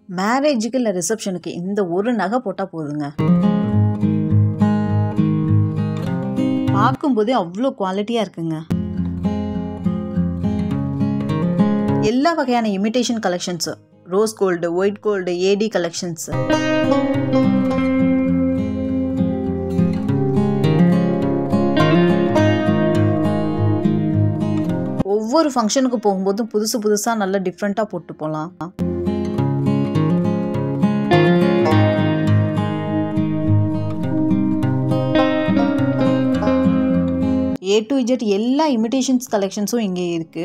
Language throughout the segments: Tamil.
மேரேஜுக்கு இல்லை ரிசப்ஷனுக்கு இந்த ஒரு நகை போட்டால் போதுங்க பார்க்கும்போதே அவ்வளோ குவாலிட்டியாக இருக்குங்க எல்லா வகையான imitation collections rose gold white gold AD collections ஒவ்வொரு ஃபங்க்ஷனுக்கு போகும்போதும் புதுசு புதுசாக நல்ல டிஃப்ரெண்ட்டாக போட்டு போகலாம் ஏ டு இஜெட் எல்லா இமிட்டேஷன்ஸ் கலெக்ஷன்ஸும் இங்கே இருக்குது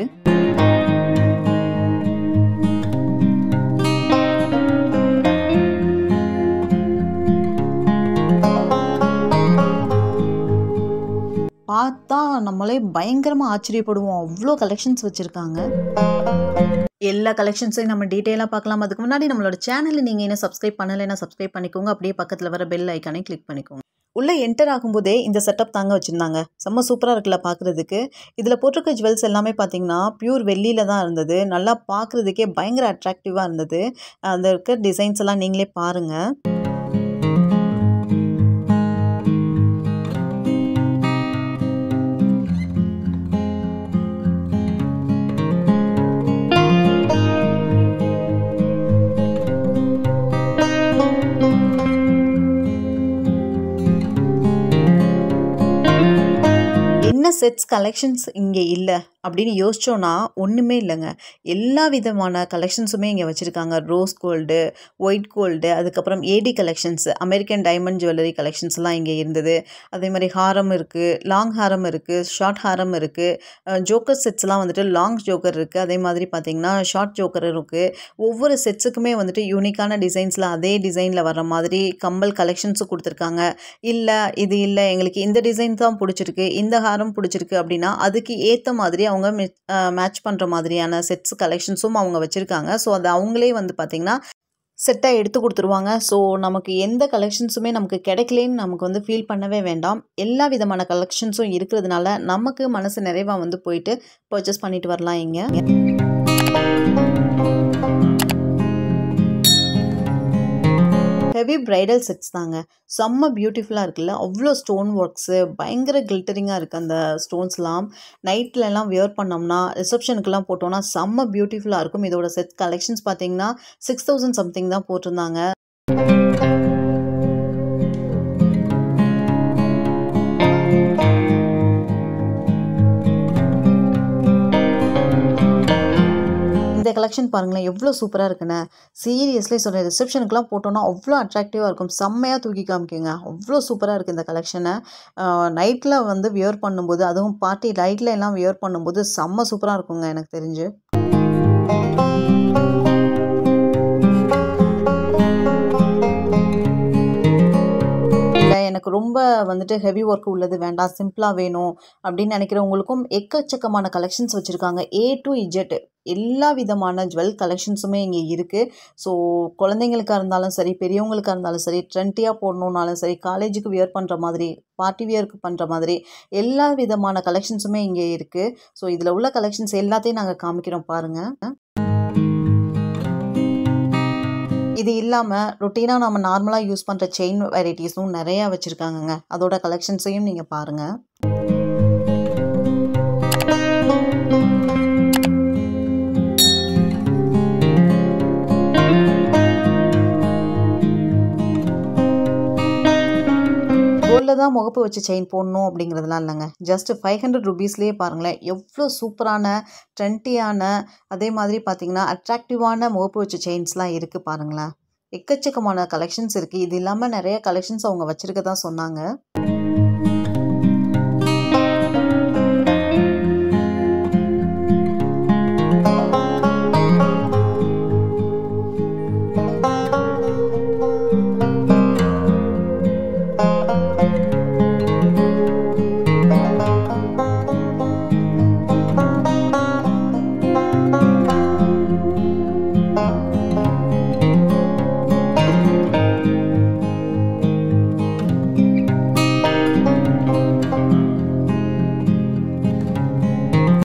பார்த்தா நம்மளே பயங்கரமாக ஆச்சரியப்படுவோம் அவ்வளோ கலெக்ஷன்ஸ் வச்சுருக்காங்க எல்லா கலெக்ஷன்ஸையும் நம்ம டீட்டெயிலாக பார்க்கலாம் அதுக்கு முன்னாடி நம்மளோட சேனலை நீங்கள் என்ன சப்ஸ்கிரைப் பண்ணலைன்னா சப்ஸ்கிரைப் பண்ணிக்கோங்க அப்படியே பக்கத்தில் வர பெல் ஐக்கானே கிளிக் பண்ணிக்கோங்க உள்ளே என்டர் ஆகும்போதே இந்த செட்டப் தாங்க வச்சுருந்தாங்க செம்ம சூப்பராக இருக்குல்ல பார்க்குறதுக்கு இதில் போட்டிருக்க ஜுவல்ஸ் எல்லாமே பார்த்தீங்கன்னா பியூர் வெள்ளியில் தான் இருந்தது நல்லா பார்க்குறதுக்கே பயங்கர அட்ராக்டிவாக இருந்தது அந்த இருக்க டிசைன்ஸ் எல்லாம் நீங்களே பாருங்கள் என்ன செட்ஸ் கலெக்ஷன்ஸ் இங்கே இல்லை அப்படின்னு யோசிச்சோன்னா ஒன்றுமே இல்லைங்க எல்லா விதமான கலெக்ஷன்ஸுமே இங்கே வச்சுருக்காங்க ரோஸ் கோல்டு ஒயிட் கோல்டு அதுக்கப்புறம் AD collections American diamond jewellery கலெக்ஷன்ஸ்லாம் இங்கே இருந்தது அதே மாதிரி ஹாரம் இருக்குது லாங் ஹாரம் இருக்குது ஷார்ட் ஹாரம் இருக்குது ஜோக்கர் செட்ஸ்லாம் வந்துட்டு லாங் ஜோக்கர் இருக்குது அதே மாதிரி பார்த்திங்கன்னா ஷார்ட் ஜோக்கர் இருக்குது ஒவ்வொரு செட்ஸுக்குமே வந்துட்டு யூனிக்கான டிசைன்ஸில் அதே டிசைனில் வர மாதிரி கம்பல் கலெக்ஷன்ஸும் கொடுத்துருக்காங்க இல்லை இது இல்லை எங்களுக்கு இந்த டிசைன் தான் பிடிச்சிருக்கு இந்த ஹாரம் பிடிச்சிருக்கு அப்படின்னா அதுக்கு ஏற்ற மாதிரி அவங்க மேட்ச் பண்ணுற மாதிரியான செட்ஸ் கலெக்ஷன்ஸும் அவங்க வச்சுருக்காங்க ஸோ அது அவங்களே வந்து பார்த்திங்கன்னா செட்டாக எடுத்து கொடுத்துருவாங்க ஸோ நமக்கு எந்த கலெக்ஷன்ஸுமே நமக்கு கிடைக்கலேன்னு நமக்கு வந்து ஃபீல் பண்ணவே வேண்டாம் எல்லா விதமான கலெக்ஷன்ஸும் இருக்கிறதுனால நமக்கு மனசு நிறைவாக வந்து போயிட்டு பர்ச்சேஸ் பண்ணிட்டு வரலாம் இங்கே ஹெவி ப்ரைடல் செட்ஸ் தாங்க செம்ம பியூட்டிஃபுல்லாக இருக்குல்ல அவ்வளோ ஸ்டோன் ஒர்க்ஸு பயங்கர கில்டரிங்காக இருக்குது அந்த ஸ்டோன்ஸ்லாம் நைட்லலாம் வியர் பண்ணோம்னா ரிசப்ஷனுக்குலாம் போட்டோம்னா செம்ம பியூட்டிஃபுல்லாக இருக்கும் இதோட செட் கலெக்ஷன்ஸ் பார்த்தீங்கன்னா சிக்ஸ் தௌசண்ட் சம்திங் தான் போட்டிருந்தாங்க இந்த கலெக்ஷன் பாருங்களேன் எவ்வளோ சூப்பராக இருக்குன்னு சீரியஸ்லி சொல்கிறேன் ரிசப்ஷனுக்குலாம் போட்டோன்னா அவ்வளோ அட்ராக்டிவாக இருக்கும் செம்மையாக தூக்கி காமிக்குங்க அவ்வளோ சூப்பராக இருக்குது இந்த கலெக்ஷனை நைட்டில் வந்து வியர் பண்ணும்போது அதுவும் பார்ட்டி லைட்டில் எல்லாம் வியர் பண்ணும்போது செம்ம சூப்பராக இருக்குங்க எனக்கு தெரிஞ்சு இல்லை எனக்கு ரொம்ப வந்துட்டு ஹெவி ஒர்க் உள்ளது வேண்டாம் சிம்பிளாக வேணும் அப்படின்னு நினைக்கிறவங்களுக்கும் எக்கச்சக்கமான கலெக்ஷன்ஸ் வச்சுருக்காங்க ஏ டு இஜெட் எல்லா விதமான ஜுவல் கலெக்ஷன்ஸுமே இங்கே இருக்குது ஸோ குழந்தைங்களுக்காக இருந்தாலும் சரி பெரியவங்களுக்காக இருந்தாலும் சரி ட்ரெண்டியாக போடணுன்னாலும் சரி காலேஜுக்கு வியர் பண்ணுற மாதிரி பார்ட்டி வியருக்கு பண்ணுற மாதிரி எல்லா விதமான கலெக்ஷன்ஸுமே இங்கே இருக்குது ஸோ இதில் உள்ள கலெக்ஷன்ஸ் எல்லாத்தையும் நாங்கள் காமிக்கிறோம் பாருங்கள் இது இல்லாமல் ரொட்டீனாக நம்ம நார்மலாக யூஸ் பண்ணுற செயின் வெரைட்டிஸும் நிறையா வச்சுருக்காங்கங்க அதோட கலெக்ஷன்ஸையும் நீங்கள் பாருங்கள் கோல்டில் தான் முகப்பு வச்சு செயின் போடணும் அப்படிங்கிறதுலாம் இல்லைங்க ஜஸ்ட் ஃபைவ் ஹண்ட்ரட் ருபீஸ்லேயே பாருங்களேன் எவ்வளோ சூப்பரான ட்ரெண்டியான அதே மாதிரி பார்த்தீங்கன்னா அட்ராக்டிவான முகப்பு வச்ச செயின்ஸ்லாம் இருக்குது பாருங்களேன் எக்கச்சக்கமான கலெக்ஷன்ஸ் இருக்குது இது இல்லாமல் நிறைய கலெக்ஷன்ஸ் அவங்க வச்சுருக்க தான் சொன்னாங்க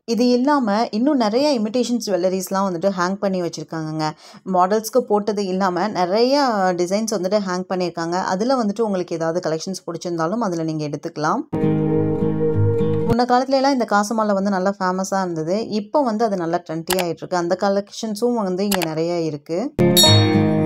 இது இல்லாமல் இன்னும் நிறைய இமிடேஷன் ஜுவல்லரிஸ்லாம் வந்துட்டு ஹேங் பண்ணி வச்சுருக்காங்கங்க மாடல்ஸ்க்கு போட்டது இல்லாமல் நிறைய டிசைன்ஸ் வந்துட்டு ஹேங் பண்ணியிருக்காங்க அதில் வந்துட்டு உங்களுக்கு ஏதாவது கலெக்ஷன்ஸ் பிடிச்சிருந்தாலும் அதில் நீங்கள் எடுத்துக்கலாம் முன்ன காலத்துல எல்லாம் இந்த காசு மாலை வந்து நல்லா ஃபேமஸாக இருந்தது இப்போ வந்து அது நல்லா ட்ரெண்டி ஆகிட்டு இருக்கு அந்த கலெக்ஷன்ஸும் வந்து இங்கே நிறைய இருக்குது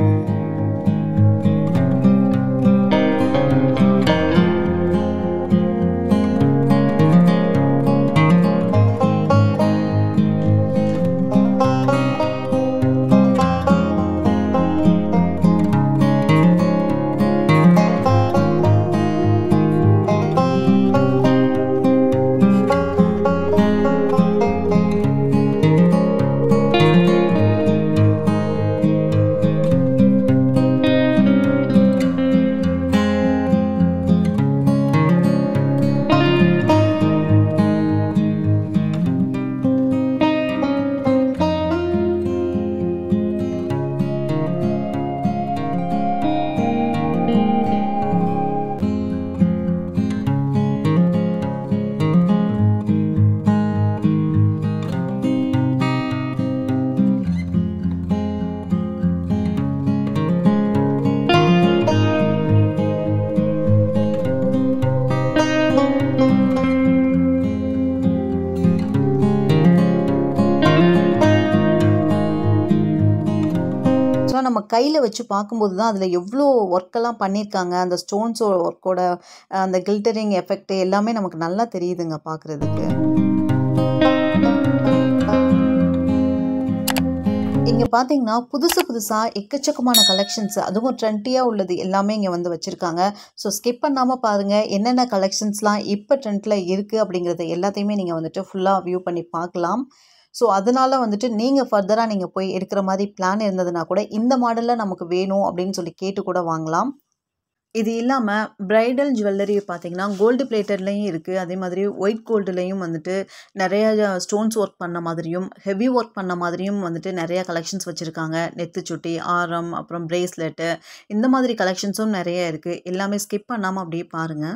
ஸோ நம்ம கையில் வச்சு பார்க்கும்போது தான் அதில் எவ்வளோ ஒர்க்கெல்லாம் பண்ணியிருக்காங்க அந்த ஸ்டோன்ஸ் ஒர்க்கோட அந்த கில்டரிங் எஃபெக்ட் எல்லாமே நமக்கு நல்லா தெரியுதுங்க பார்க்குறதுக்கு இங்கே பார்த்தீங்கன்னா புதுசு புதுசாக எக்கச்சக்கமான கலெக்ஷன்ஸ் அதுவும் ட்ரெண்டியாக உள்ளது எல்லாமே இங்கே வந்து வச்சுருக்காங்க ஸோ ஸ்கிப் பண்ணாமல் பாருங்கள் என்னென்ன கலெக்ஷன்ஸ்லாம் இப்போ ட்ரெண்டில் இருக்குது அப்படிங்கிறத எல்லாத்தையுமே நீங்கள் வந்துட்டு ஃபுல்லாக வியூ பண்ணி பார்க்கலாம் ஸோ அதனால வந்துட்டு நீங்கள் ஃபர்தராக நீங்கள் போய் எடுக்கிற மாதிரி பிளான் இருந்ததுன்னா கூட இந்த மாடலில் நமக்கு வேணும் அப்படின்னு சொல்லி கேட்டு கூட வாங்கலாம் இது இல்லாமல் பிரைடல் ஜுவல்லரி பார்த்தீங்கன்னா கோல்டு பிளேட்டட்லேயும் இருக்குது அதே மாதிரி ஒயிட் கோல்டுலேயும் வந்துட்டு நிறைய ஸ்டோன்ஸ் ஒர்க் பண்ண மாதிரியும் ஹெவி ஒர்க் பண்ண மாதிரியும் வந்துட்டு நிறைய கலெக்ஷன்ஸ் வச்சுருக்காங்க நெத்துச்சுட்டி ஆரம் அப்புறம் பிரேஸ்லெட்டு இந்த மாதிரி கலெக்ஷன்ஸும் நிறைய இருக்குது எல்லாமே ஸ்கிப் பண்ணாமல் அப்படியே பாருங்கள்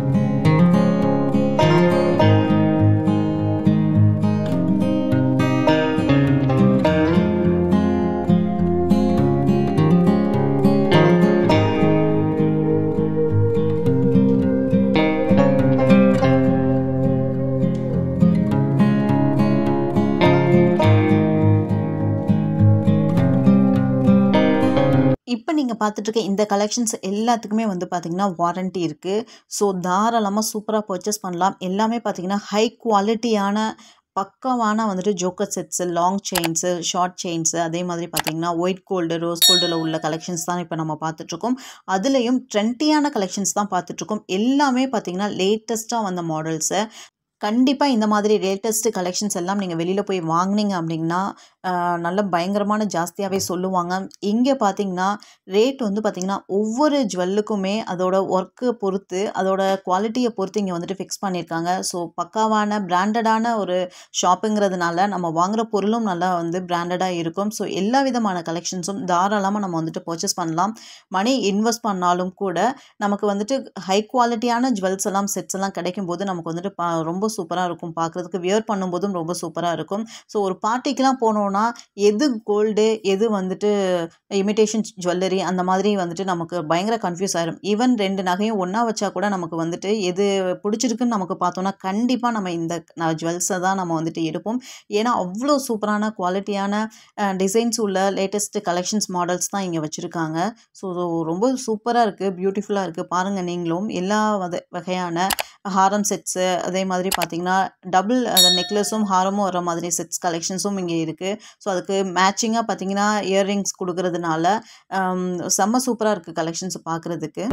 இப்போ நீங்கள் பார்த்துட்டு இருக்க இந்த கலெக்ஷன்ஸ் எல்லாத்துக்குமே வந்து பார்த்தீங்கன்னா வாரண்ட்டி இருக்குது ஸோ தாராளமாக சூப்பராக பர்ச்சேஸ் பண்ணலாம் எல்லாமே பார்த்தீங்கன்னா ஹை குவாலிட்டியான பக்காவான வந்துட்டு choker sets long chains short chains அதே மாதிரி பார்த்தீங்கன்னா ஒயிட் கோல்டு ரோஸ் கோல்டில் உள்ள கலெக்ஷன்ஸ் தான் இப்போ நம்ம பார்த்துட்ருக்கோம் அதுலேயும் ட்ரெண்டியான கலெக்ஷன்ஸ் தான் பார்த்துட்ருக்கோம் எல்லாமே பார்த்தீங்கன்னா லேட்டஸ்ட்டாக வந்த மாடல்ஸை கண்டிப்பாக இந்த மாதிரி லேட்டஸ்ட்டு கலெக்ஷன்ஸ் எல்லாம் நீங்கள் வெளியில் போய் வாங்குனீங்க அப்படின்னா ஆஹ், நல்ல பயங்கரமான ஜாஸ்தியாகவே சொல்லுவாங்க இங்கே பார்த்தீங்கன்னா ரேட் வந்து பார்த்தீங்கன்னா ஒவ்வொரு ஜுவல்லுக்குமே அதோட ஒர்க்கு பொறுத்து அதோட குவாலிட்டியை பொறுத்து இங்கே வந்துட்டு ஃபிக்ஸ் பண்ணியிருக்காங்க ஸோ பக்காவான பிராண்டடான ஒரு ஷாப்புங்கிறதுனால நம்ம வாங்குற பொருளும் நல்லா வந்து பிராண்டடாக இருக்கும் ஸோ எல்லா விதமான கலெக்ஷன்ஸும் தாராளமாக நம்ம வந்துட்டு பர்ச்சேஸ் பண்ணலாம் மணி இன்வெஸ்ட் பண்ணாலும் கூட நமக்கு வந்துட்டு ஹை குவாலிட்டியான ஜுவல்ஸ் எல்லாம் செட்ஸ் எல்லாம் கிடைக்கும் போது நமக்கு வந்துட்டு பா ரொம்ப சூப்பராக இருக்கும் பார்க்குறதுக்கு வியர் பண்ணும்போதும் ரொம்ப சூப்பராக இருக்கும் ஸோ ஒரு பார்ட்டிக்கெலாம் போனோன்னா எது கோல்டு எது வந்துட்டு இமிடேஷன் ஜுவல்லரி அந்த மாதிரி வந்துட்டு நமக்கு பயங்கர கன்ஃபியூஸ் ஆயிரும் ஈவன் ரெண்டு நகையும் ஒன்றா வச்சா கூட நமக்கு வந்துட்டு எது பிடிச்சிருக்குன்னு நமக்கு பார்த்தோன்னா கண்டிப்பாக நம்ம இந்த ஜுவல்ஸை தான் நம்ம வந்துட்டு எடுப்போம் ஏன்னா அவ்வளோ சூப்பரான குவாலிட்டியான டிசைன்ஸ் உள்ள லேட்டஸ்ட் கலெக்ஷன்ஸ் மாடல்ஸ் தான் இங்கே வச்சுருக்காங்க ஸோ ரொம்ப சூப்பராக இருக்குது பியூட்டிஃபுல்லாக இருக்குது பாருங்கள் நீங்களும் எல்லா வத வகையான ஹாரம் செட்ஸு அதே மாதிரி பார்த்தீங்கன்னா டபுள் அந்த நெக்லஸும் ஹாரமும் வர மாதிரி செட்ஸ் கலெக்ஷன்ஸும் இங்கே இருக்குது ஸோ அதுக்கு மேட்சிங்காக பார்த்தீங்கன்னா இயர்ரிங்ஸ் கொடுக்கறதுனால ஆம், செம்ம சூப்பராக இருக்குது கலெக்ஷன்ஸ் பார்க்குறதுக்கு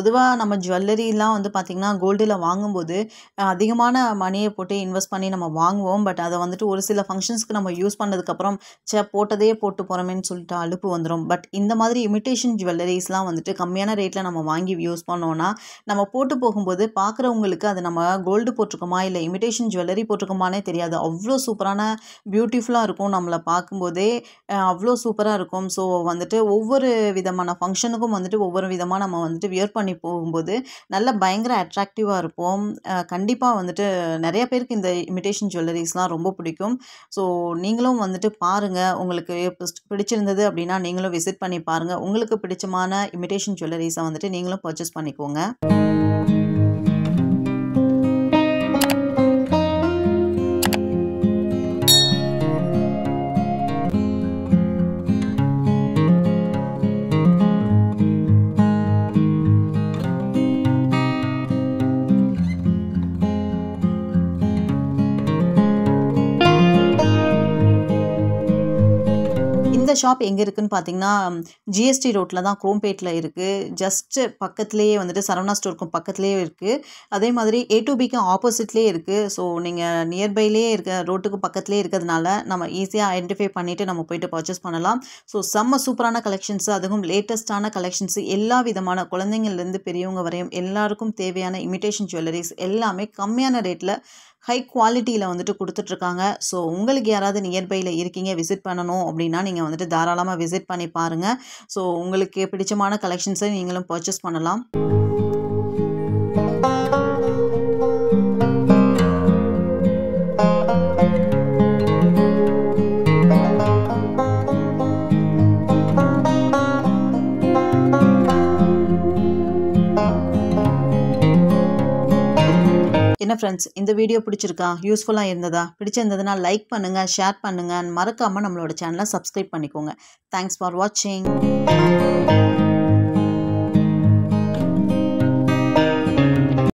பொதுவாக நம்ம ஜுவல்லரிலாம் வந்து பார்த்திங்கன்னா கோல்டில் வாங்கும்போது அஹ், அதிகமான மணியை போட்டு இன்வெஸ்ட் பண்ணி நம்ம வாங்குவோம் பட் அதை வந்துட்டு ஒரு சில ஃபங்க்ஷன்ஸ்க்கு நம்ம யூஸ் பண்ணதுக்கப்புறம் சே போட்டதே போட்டு போகிறோமேன்னு சொல்லிட்டு அலுப்பு வந்துடும் பட் இந்த மாதிரி இமிட்டேஷன் ஜுவல்லரிஸ்லாம் வந்துட்டு கம்மியான ரேட்டில் நம்ம வாங்கி யூஸ் பண்ணோன்னா நம்ம போட்டு போகும்போது பார்க்குறவங்களுக்கு அது நம்ம கோல்டு போட்டிருக்கோமா இல்லை இமிட்டேஷன் ஜுவல்லரி போட்டிருக்கோமானே தெரியாது அவ்வளோ சூப்பரான பியூட்டிஃபுல்லாக இருக்கும் நம்மளை பார்க்கும்போதே அஹ், அவ்வளோ சூப்பராக இருக்கும் ஸோ வந்துட்டு ஒவ்வொரு விதமான ஃபங்க்ஷனுக்கும் வந்துட்டு ஒவ்வொரு விதமாக நம்ம வந்துட்டு வியர் பண்ணி போகும்போது நல்ல பயங்கர அட்ராக்டிவாக இருப்போம் கண்டிப்பாக வந்துட்டு நிறைய பேருக்கு இந்த இமிட்டேஷன் ஜுவல்லரிஸ்லாம் ரொம்ப பிடிக்கும் ஸோ நீங்களும் வந்துட்டு பாருங்கள் உங்களுக்கு பிஸ்- பிடிச்சிருந்தது அப்படின்னா நீங்களும் விசிட் பண்ணி பாருங்கள் உங்களுக்கு பிடிச்சமான இமிட்டேஷன் ஜுவல்லரிஸை வந்துட்டு நீங்களும் பர்ச்சேஸ் பண்ணிக்கோங்க இந்த ஷாப் எங்கே இருக்குன்னு பார்த்தீங்கன்னா ஜிஎஸ்டி ரோட்டில் தான் குரோம்பேட்டில் இருக்குது ஜஸ்ட் பக்கத்துலேயே வந்துட்டு சரவணா ஸ்டோருக்கும் பக்கத்துலேயே இருக்குது அதே மாதிரி ஏ டு பிக்கும் ஆப்போசிட்லேயே இருக்குது ஸோ நீங்கள் நியர்பைலேயே இருக்க ரோட்டுக்கு பக்கத்துலேயே இருக்கிறதுனால நம்ம ஈஸியாக ஐடென்டிஃபை பண்ணிவிட்டு நம்ம போயிட்டு பர்ச்சேஸ் பண்ணலாம் ஸோ செம்ம சூப்பரான கலெக்ஷன்ஸ் அதுவும் லேட்டஸ்ட்டான கலெக்ஷன்ஸ் எல்லா விதமான குழந்தைங்கள்லேருந்து பெரியவங்க வரையும் எல்லாருக்கும் தேவையான இமிட்டேஷன் ஜுவல்லரிஸ் எல்லாமே கம்மியான ரேட்டில் ஹை குவாலிட்டியில் வந்துட்டு கொடுத்துட்ருக்காங்க ஸோ உங்களுக்கு யாராவது நியர்பையில் இருக்கீங்க விசிட் பண்ணணும் அப்படின்னா நீங்கள் வந்துட்டு தாராளமாக விசிட் பண்ணி பாருங்கள் ஸோ உங்களுக்கு பிடிச்சமான கலெக்ஷன்ஸை நீங்களும் பர்ச்சேஸ் பண்ணலாம் என்ன ஃப்ரெண்ட்ஸ் இந்த வீடியோ பிடிச்சிருக்கா யூஸ்ஃபுல்லாக இருந்ததா பிடிச்சிருந்ததுன்னா லைக் பண்ணுங்கள் ஷேர் பண்ணுங்கள் மறக்காமல் நம்மளோட சேனலை சப்ஸ்கிரைப் பண்ணிக்கோங்க தேங்க்ஸ் ஃபார் வாட்சிங்